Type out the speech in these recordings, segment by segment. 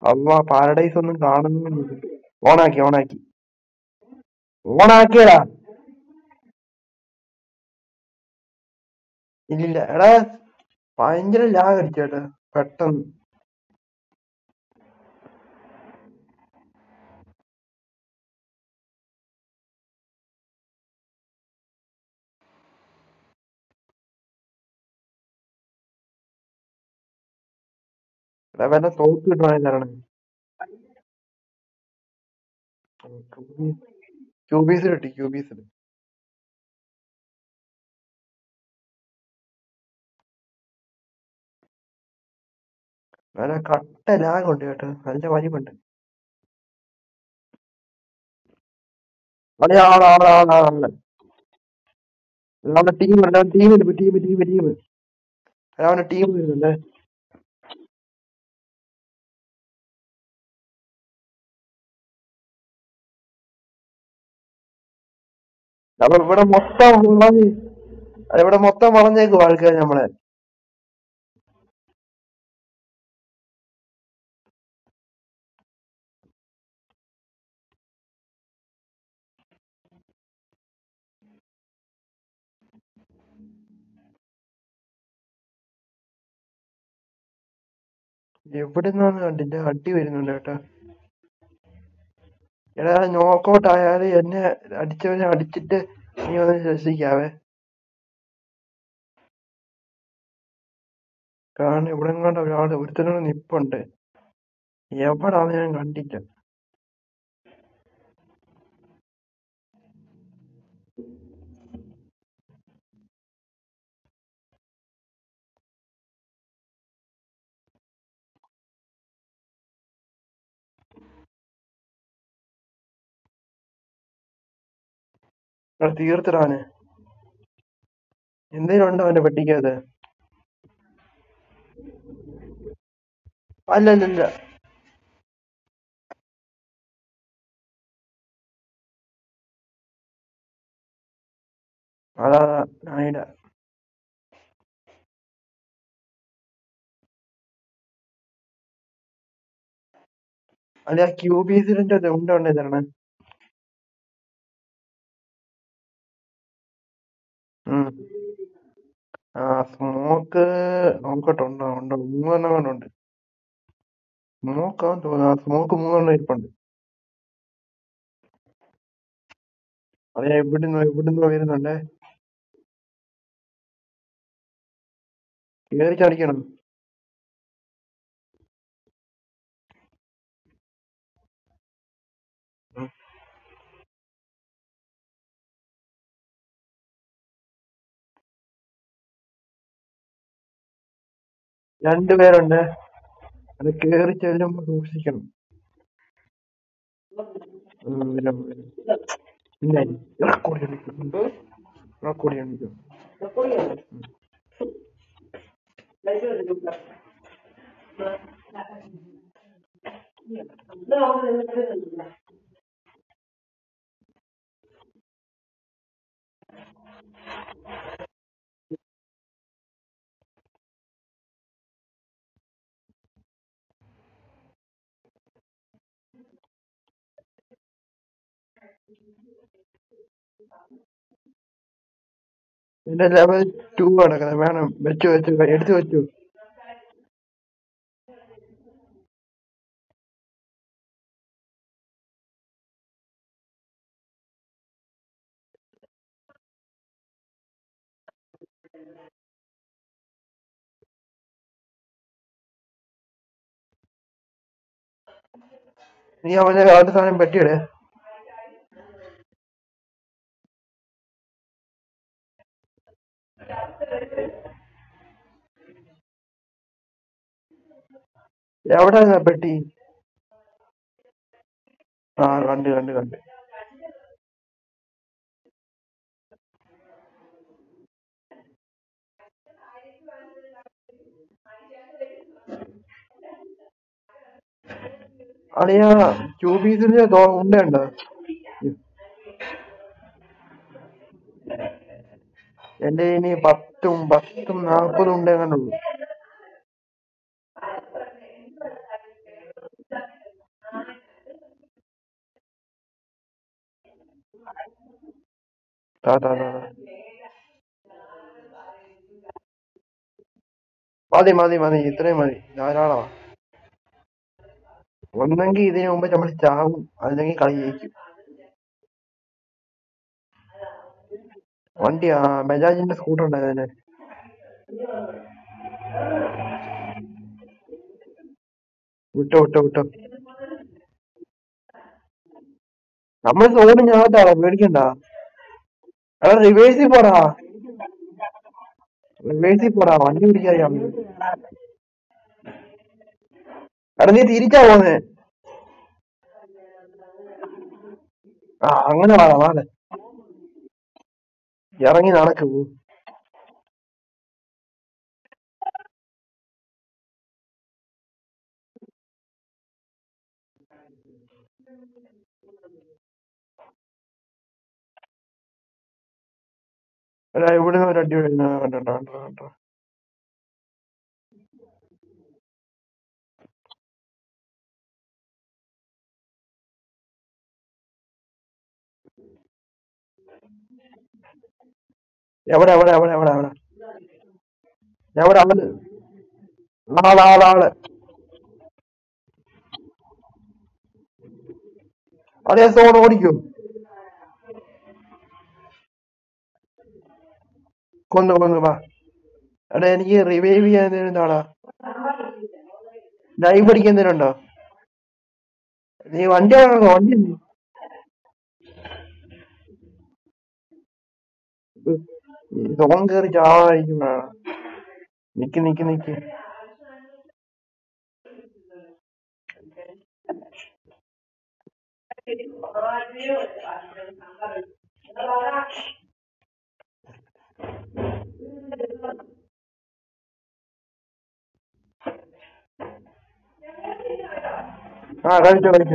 അല്ല പാരഡൈസ് ഒന്നും കാണുന്നില്ല ഓണാക്കി ഓണാക്കി ഓണാക്കിയടാ ഇല്ലില്ല എടാ ഭയങ്കര ലാഗ് അടിച്ചേട്ടാ പെട്ടെന്ന് എടാ വല്ല തോക്ക് കിട്ടുവാണെങ്കിൽ തരണേ ക്യൂബീസിൽ കിട്ടി ക്യൂബീസിൽ നല്ല കട്ട ലാഗ് ഉണ്ട് കേട്ടോ നല്ല വലിവുണ്ട് അവിടെ ആള് ആള് ആള് ആള് അവന്റെ ടീം ഉണ്ട് ടീം ടീം ടീം ടീം അവന്റെ ടീം വരുന്നുണ്ട് അപ്പൊ ഇവിടെ മൊത്തം വളഞ്ഞ് ഇവിടെ മൊത്തം വളഞ്ഞേക്കും ആൾക്കാർ നമ്മളെ എവിടെ നിന്നാണ് കണ്ടില്ല അടി വരുന്നുണ്ട് കേട്ടോ എടാ നോക്കൗട്ട് ആയാല് എന്നെ അടിച്ചവനെ അടിച്ചിട്ട് നീ ഒന്ന് രസിക്കാവേ കാരണം ഇവിടെ കണ്ട ഒരാള് ഒരുത്തനോട് നിപ്പുണ്ട് എവിടാന്ന് ഞാൻ കണ്ടില്ല എടാ തീർത്തിടാന് എന്തേലും ഉണ്ടോ അവന്റെ പെട്ടിക്കകത്ത് അല്ല അല്ല അല്ല അതാ അതാ നായിഡ അല്ല ആ ക്യൂബീസിന്റെ ഉണ്ടോ ഉണ്ടേ തരണേ ഉം ആ സ്മോക്ക് നോക്കട്ടെ ഉണ്ടോ ഉണ്ടോ മൂന്നെണ്ണം കൊണ്ട് ഉണ്ട് സ്മോക്കാന്ന് തോന്നുന്നു ആ സ്മോക്ക് മൂന്നെണ്ണം ഇരിപ്പുണ്ട് അത് എവിടുന്നോ എവിടുന്നോ വരുന്നുണ്ടേ കേറി ചടിക്കണം ഉം. രണ്ടുപേരുണ്ട് അത് കേറി ചെല്ലുമ്പോ സൂക്ഷിക്കണം ഉം, വരും, വരും. ഇല്ല റെക്കോർഡ് കാണിക്കും റെക്കോർഡ് കാണിക്കും എന്റെ ലെവൽ ടു കിടക്കുന്നത് വേണം വെച്ചു വെച്ചു എടുത്തു വെച്ചു നീ അവന്റെ അവന്റെ സാധനം പറ്റിയിടേ എവിടെ പെട്ടി ആ കണ്ട് കണ്ട് കണ്ട് അളിയാ ക്യൂബീസിന്റെ ഉണ്ടോ എന്റെ ഇനി പത്തും പത്തും നാപ്പതും ഉണ്ടെന്നുള്ളൂ താ താ താ താ. മതി മതി മതി ഇത്രയും മതി ധാരാളമാ ഒന്നെങ്കിൽ ഇതിനു മുമ്പ് നമ്മൾ ചാവും അല്ലെങ്കിൽ കളി ജയിക്കും വണ്ടി ആ ബജാജിന്റെ സ്കൂട്ടർ ഉണ്ടായിരുന്നല്ലേ വിട്ടോ വിട്ടോ വിട്ടോ നമ്മൾ സോണിനകത്താളാ പേടിക്കണ്ട എടാ റിവേഴ്സിൽ പോടാ റിവേഴ്സിൽ പോടാ വണ്ടി പിടിക്കാറിയാം എടാ നീ തിരിച്ചാ പോന്നെ ആ അങ്ങനെ വാ വാലെ ഇറങ്ങി നടക്ക് പോ എടാ ഇവിടുന്ന് ഒരു അടി വരുന്ന കണ്ടോ കണ്ടോ കണ്ടോ എവിടെ എവിടെ എവിടെ എവിടെ എവിടെ എവിടെ അവന് ആള് ആള് ആള് അതേ സോൺ ഓടിക്കും കൊന്നു കൊന്നു വാ എടാ എനിക്ക് റിവൈവ് ചെയ്യാൻ എന്തെങ്കിലും എന്താടാ ലൈവ് അടിക്കാൻ എന്തെങ്കിലും ഉണ്ടോ നീ വണ്ടി വാങ്ങോ വണ്ടി എന്ത്? ഈ സോൺ കയറി ചാവായിരിക്കും നിക്ക് നിക്ക് നിക്ക് ആ കഴിച്ചോ കഴിച്ചോ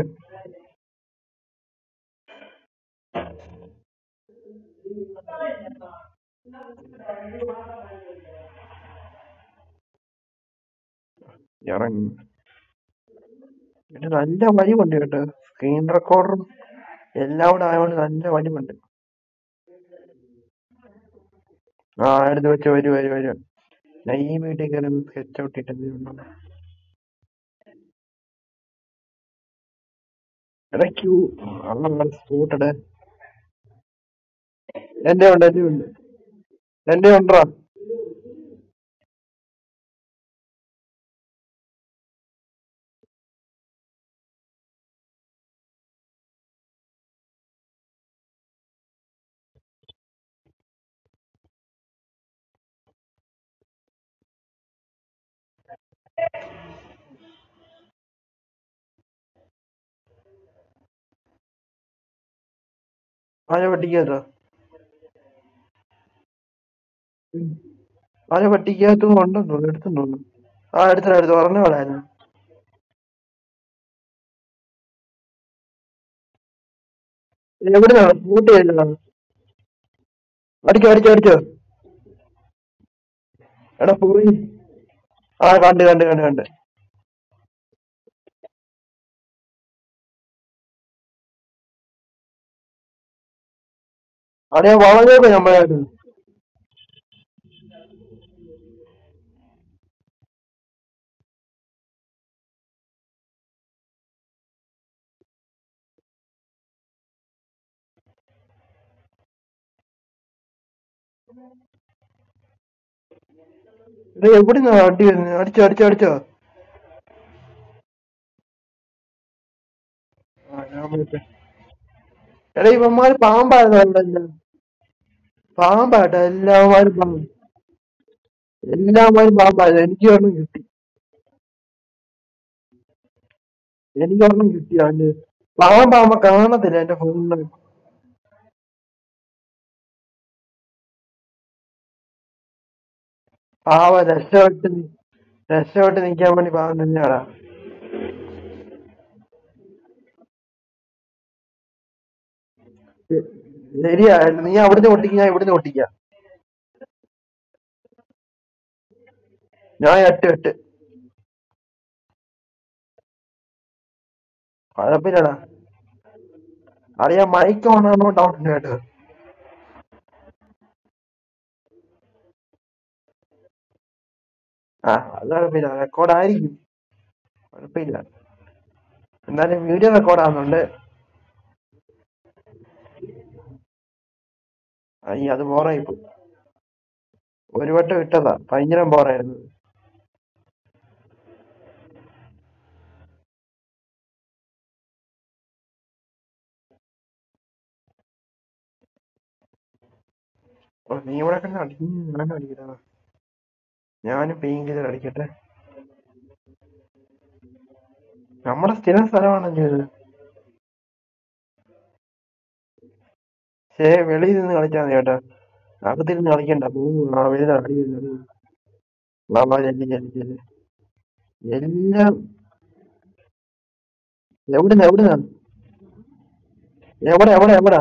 ഇറങ്ങി ഇത് നല്ല വലിവുണ്ട് കേട്ടോ സ്ക്രീൻ റെക്കോർഡറും എല്ലാം കൂടെ ആയതുകൊണ്ട് നല്ല വലിവുണ്ട് ആ എടുത്ത് വെച്ച് വരൂ വരൂ വരൂ ഞാൻ ഈ വീട്ടിൽ കയറി സ്കെച്ച് ഔട്ട് ഇട്ട് എന്തെങ്കിലും ഉണ്ടോ എടാ ക്യൂ ആ സ്കൂട്ടടെ എന്റെ ഉണ്ട് എന്റെ ഉണ്ട് എന്റെ ഉണ്ടോ ആന പട്ടിക്കകത്തോ ആന പട്ടിക്കകത്തും ഉണ്ടെന്ന് തോന്നുന്നു എടുത്തെന്ന് തോന്നുന്നു ആ എടുത്തോ എടുത്തു പറഞ്ഞ കളയായിരുന്നു എവിടുന്നാണ് സ്കൂട്ടി ചെയ്തതാണ് അടിച്ചോ അടിച്ചോ അടിച്ചോ എടാ പോയി ആ കണ്ട് കണ്ട് കണ്ട് കണ്ട് അവിടെ വളഞ്ഞേക്കോ നമ്മളായിട്ട് ഇത് എവിടുന്നാ അടി വരുന്നത് അടിച്ചോ അടിച്ചോ അടിച്ചോ ആ, ഞാൻ വിളിച്ചേ. എടാ ഇവന്മാര് പാമ്പായിരുന്നു അവിടെ എല്ലാം പാമ്പാട്ടോ എല്ലാവരും പാമ്പ് എല്ലാവരും പാമ്പായിരുന്നു എനിക്ക് ഒരെണ്ണം കിട്ടി എനിക്ക് ഒരെണ്ണം കിട്ടി അവന്റെ പാമ്പാകുമ്പോ കാണത്തില്ല എന്റെ ഫോണില് പാവ രക്ഷപ്പെട്ട് നി- രക്ഷപ്പെട്ട് നിക്കാൻ വേണ്ടി പാവം തന്നെയാടാ ശ- ശരിയാ നീ അവിടുന്ന് പൊട്ടിക്ക് ഞാൻ ഇവിടുന്ന് പൊട്ടിക്കാം ഞാൻ എട്ട് എട്ട് കുഴപ്പമില്ലടാ അറിയാം മൈക്ക് ഓൺ ആണോ ഡൗട്ട് ഉണ്ട് കേട്ടോ ആ അത് കുഴപ്പമില്ല റെക്കോർഡ് ആയിരിക്കും കുഴപ്പമില്ല എന്നാലും വീഡിയോ റെക്കോർഡ് ആവുന്നുണ്ട് അയ്യ അത് ബോറായി പോയി ഒരു വട്ടം ഇട്ടതാ ഭയങ്കര ബോറായിരുന്നു ഓ, നീ ഇവിടെ കിടന്ന് അടി ഞാൻ അടിക്കട്ടാ ഞാനും പെയിൻ കില്ലർ അടിക്കട്ടെ നമ്മുടെ സ്ഥിരം സ്ഥലമാണല്ലോ ഇത് ശേ വെളിയിൽ നിന്ന് കളിച്ചാൽ മതി കേട്ടോ അകത്തിരുന്ന് കളിക്കണ്ട പോകും ആ വെളിയിൽ അടി വരുന്നത് വാ വാ ചെല്ലി ചെല്ലി ചെല്ലി എല്ലാം എവിടുന്ന എവിടുന്ന എവിടെ എവിടെ എവിടാ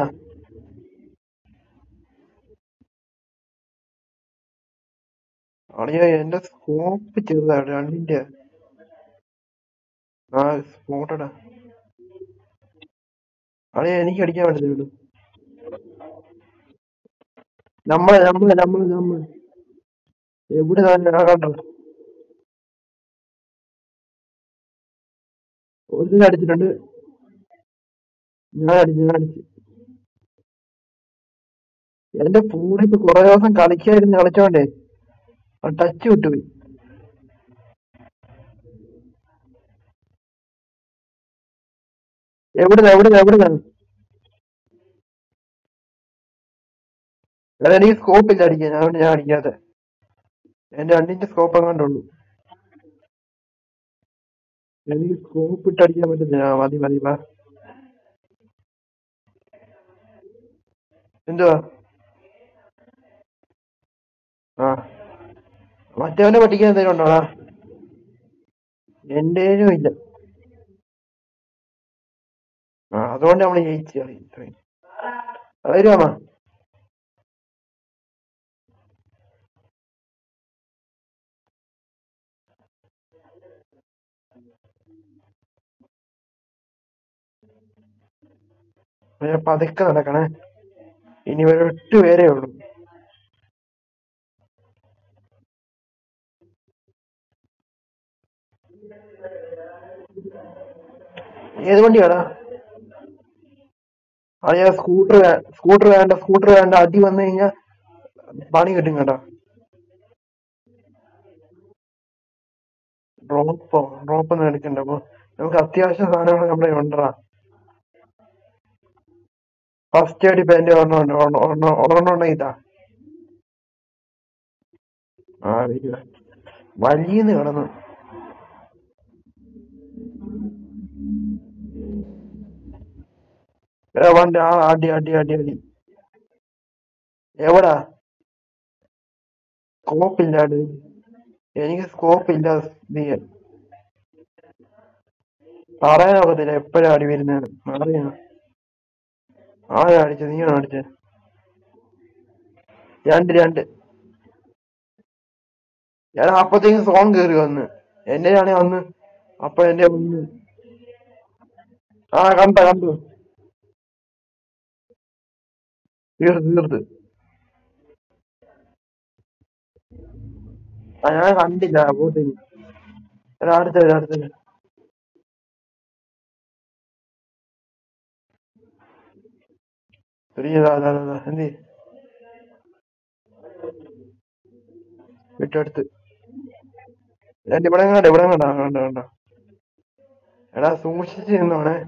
അളിയ എന്റെ സ്കോപ്പ് ചെറുതാ രണ്ടിന്റെ ആ സ്പോട്ടടാ അളിയ എനിക്ക് അടിക്കാൻ പറ്റത്തില്ല നമ്മളെ നമ്മളെ നമ്മളെ നമ്മളെ എവിടെ തന്നെ കണ്ടോ ഒരു അടിച്ചിട്ടുണ്ട് ഞാൻ അടിച്ചു ഞാൻ അടിച്ചു എന്റെ ഫോൺ ഇപ്പൊ കുറെ ദിവസം കളിക്കായിരുന്നു കളിച്ചോണ്ടേ ടച്ച് വിട്ടുപോയി എവിടുന്ന എവിടുന്ന എവിടുന്ന എടാ എനിക്ക് സ്കോപ്പ് ഇല്ല അടിക്കാൻ ഞാൻ ഞാൻ അടിക്കാതെ എന്റെ രണ്ടിന്റെ സ്കോപ്പ് എങ്ങാണ്ടുള്ളൂ എനിക്ക് സ്കോപ്പ് ഇട്ട് അടിക്കാൻ പറ്റുന്നില്ല ആ, മതി മതി വാ എന്തുവാ ആ മറ്റവനെ പറ്റിക്കാൻ എന്തെങ്കിലും ഉണ്ടോടാ എന്റേലും ഇല്ല ആ അതുകൊണ്ട് നമ്മള് ജയിച്ചു കളി ഇത്രയും വരുവാ ഞാൻ പതുക്കെ നടക്കണേ ഇനി ഒരു എട്ട് പേരേ ഉള്ളൂ ഏത് വണ്ടിയാടാ അയ്യാ സ്കൂട്ടർ സ്കൂട്ടർ വേണ്ട സ്കൂട്ടർ വേണ്ട അടി വന്നു കഴിഞ്ഞാ പണി കിട്ടും കേട്ടോ ഡ്രോപ്പോ ഡ്രോപ്പ് ഒന്നും എടുക്കണ്ട അപ്പൊ നമുക്ക് അത്യാവശ്യ സാധനങ്ങൾ നമ്മുടെ ഉണ്ടടാ ഫസ്റ്റ് എയ്ഡ് പാന്റ് ഒരെണ്ണം ഉണ്ട് ഒരെണ്ണം ഒരെണ്ണം ഒരെണ്ണം ഉണ്ടെങ്കിൽ ഇതാ ആ വരിക വലിയെന്ന് കിടന്നു ഏ, വണ്ടി ആ അടി അടി അടി അടി എവിടാ സ്കോപ്പ് ഇല്ല അടി എനിക്ക് സ്കോപ്പ് ഇല്ല ചെയ്യാൻ പറയാനൊക്കത്തില്ല എപ്പോഴാ അടി വരുന്നത് അറിയാ ആരാ അടിച്ചത് നീയാണോ അടിച്ചത് രണ്ട് രണ്ട് ഞാൻ അപ്പത്തേക്കും സോങ് കേറി വന്ന് എന്റെ ആണെ വന്ന് അപ്പൊ എന്റെ വന്ന് ആ കണ്ട കണ്ടു തീർത്ത് തീർത്ത് ആ ഞാൻ കണ്ടില്ല പോട്ടെ എടാ അടുത്തത് അടുത്തത് എന്ത് വിട്ടടുത്ത് എന്റെ ഇവിടെ കണ്ട ഇവിടെ കണ്ട കണ്ട കണ്ട എടാ സൂക്ഷിച്ച് നിന്നോണേ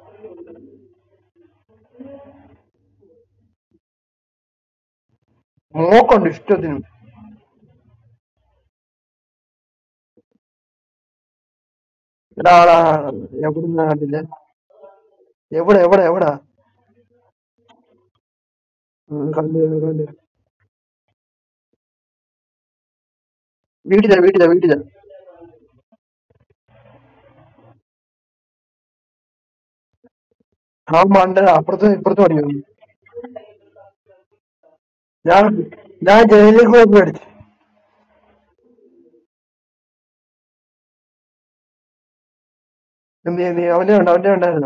മോക്കുണ്ട് ഇഷ്ടത്തിനും എടാ എടാ എവിടുന്ന കണ്ടില്ല എവിടെ എവിടെ എവിടാ ഉം, കണ്ട് കണ്ട് വീട്ടിലാ വീട്ടിലാ വീട്ടിലാ ആ മണ്ട അപ്പുറത്ത് ഇപ്പുറത്ത് പണി വന്നു ഞാൻ ഞാൻ ജയിലിലേക്ക് പോയപ്പോ അടിച്ചു എന്ത് ചെയ്ത് അവന്റെ ഉണ്ട് അവന്റെ ഉണ്ടായിരുന്നോ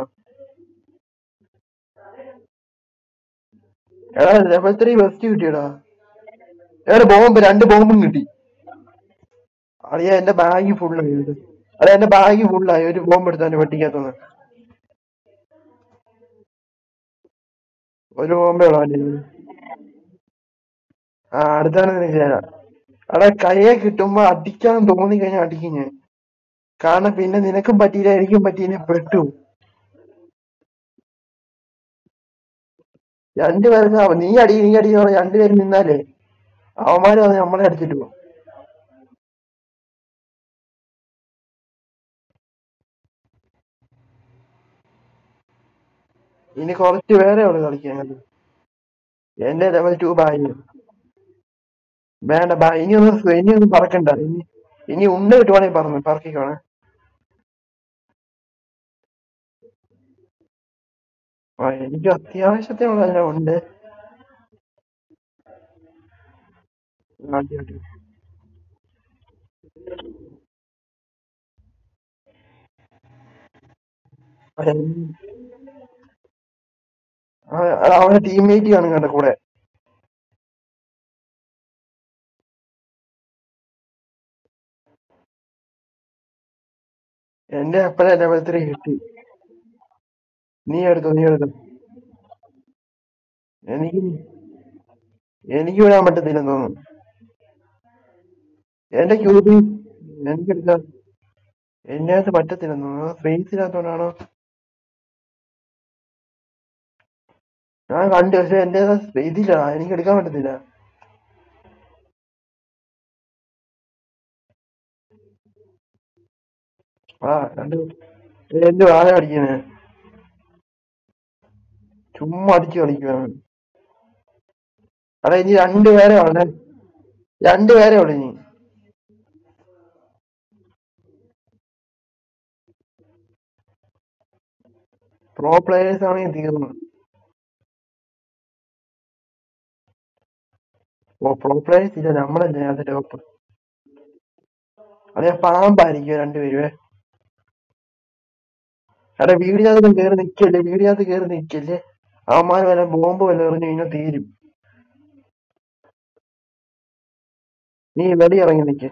എടാ ലെവൽ ത്രീ വെസ്റ്റ് കിട്ടിയടാ എടാ ബോംബ് രണ്ട് ബോംബും കിട്ടി അറിയാ എന്റെ ബാഗ് ഫുള്ളായി അതെ എന്റെ ബാഗ് ഫുള്ളായി ഒരു ബോംബ് എടുത്തു എന്റെ വെട്ടിക്കകത്തുനിന്ന് ഒരു ബോംബേ ഉള്ളു അവന്റെ കയ്യില്. ആ അടുത്താണ് നിനക്ക് തരാം അവിടെ കയ്യെ കിട്ടുമ്പോ അടിക്കാൻ തോന്നി കഴിഞ്ഞാൽ അടിക്കും ഞാൻ കാരണം പിന്നെ നിനക്കും പറ്റിയില്ല എനിക്കും പറ്റിയില്ല പെട്ടു രണ്ടുപേർക്ക് അവ- നീ അടി നീ അടി എന്ന് പറഞ്ഞ് രണ്ടുപേരും നിന്നാലേ അവന്മാര് വന്ന് നമ്മളെ അടിച്ചിട്ട് പോകും ഇനി കുറച്ച് പേരെ ഉള്ളു കളിക്കാൻ കളി. എന്റെ ലെവൽ ടു ബായി വേണ്ട ബാ ഇനി ഒന്ന് ഇനി ഒന്നും പറക്കണ്ട ഇനി ഇനി ഉണ്ട കിട്ടുവാണെങ്കിൽ പറഞ്ഞു പറക്കിക്കോണേ ആ എനിക്ക് അത്യാവശ്യത്തിനുള്ളതെല്ലാം ഉണ്ട് അടി, അടി. ആ, എൻ- ആ, അവന്റെ ടീംമേറ്റ് കാണും കണ്ട കൂടെ എന്റെ അപ്പനെ ലെവൽ ത്രീ കിട്ടി നീ എടുത്തോ നീ എടുത്തോ എനിക്ക് എനിക്ക് വിടാൻ പറ്റത്തില്ലെന്ന് തോന്നുന്നു എന്റെ ക്യൂബി എനിക്ക് എടുക്കാൻ എന്റെ അകത്ത് പറ്റത്തില്ലെന്ന് തോന്നുന്നു സ്പേസ് ഇല്ലാത്തോണ്ടാണോ ഞാൻ കണ്ടു പക്ഷെ എന്റെ ഇതില്ല എനിക്ക് എടുക്കാൻ പറ്റത്തില്ല ആ രണ്ട് എന്ത് ആരെ അടിക്കുന്നേ ചുമ്മാ അടിച്ചു കളിക്കുവാണ് അതെ ഇനി രണ്ടുപേരെ ഉള്ളേ രണ്ടുപേരെ ഉള്ളു ഇനി പ്രോ പ്ലേയേഴ്സ് ആണെങ്കിൽ തീർന്നു ഓ പ്രോ പ്ലേയേഴ്സ് ഇല്ല നമ്മളല്ലേ അത് ടോപ്പ് അതെ പാമ്പായിരിക്കും രണ്ടുപേരുവേ എടാ വീടിനകത്ത് കയറി നിക്കല്ലേ വീടിനകത്ത് കയറി നിക്കല്ലേ അവന്മാർ വല്ല ബോംബ് വല്ല എറിഞ്ഞു കഴിഞ്ഞാൽ തീരും നീ വെളി ഇറങ്ങി നിക്ക്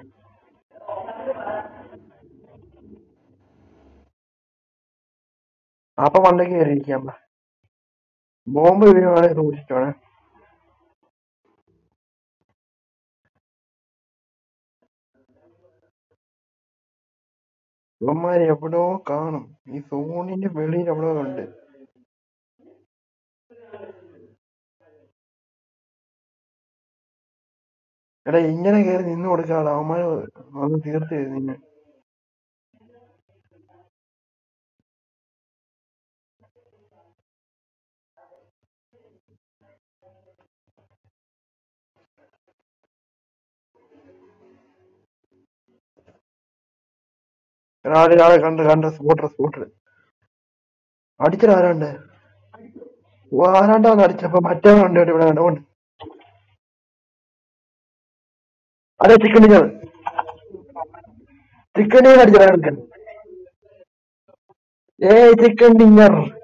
അപ്പൊ മണ്ടയ്ക്ക് കയറി ഇരിക്കാൻ പാ ബോംബ് വീഴുവാണെങ്കിൽ സൂക്ഷിച്ചോണേ ഇവന്മാര് എവിടോ കാണും ഈ സോണിന്റെ വെളിയിൽ എവിടോ ഉണ്ട് എടാ ഇങ്ങനെ കയറി നിന്ന് കൊടുക്കാതെ അവന്മാര് ഒന്ന് തീർത്ത് തരും നിന്നെ എടാ ആടെ ആടെ കണ്ട് കണ്ട് സ്പോട്ടർ സ്പോട്ടർ അടിച്ചത് ആരാണ്ട് ഓ ആരാണ്ടാ വന്ന് അടിച്ചപ്പോ മറ്റേ ഉണ്ട് ഇവിടെ കണ്ടോണ്ട് അതെ ചിക്കൻ ഡിന്നർ ചിക്കൻ ഡിന്നർ അടിച്ചത് ഏയ് ചിക്കൻ ഡിന്നർ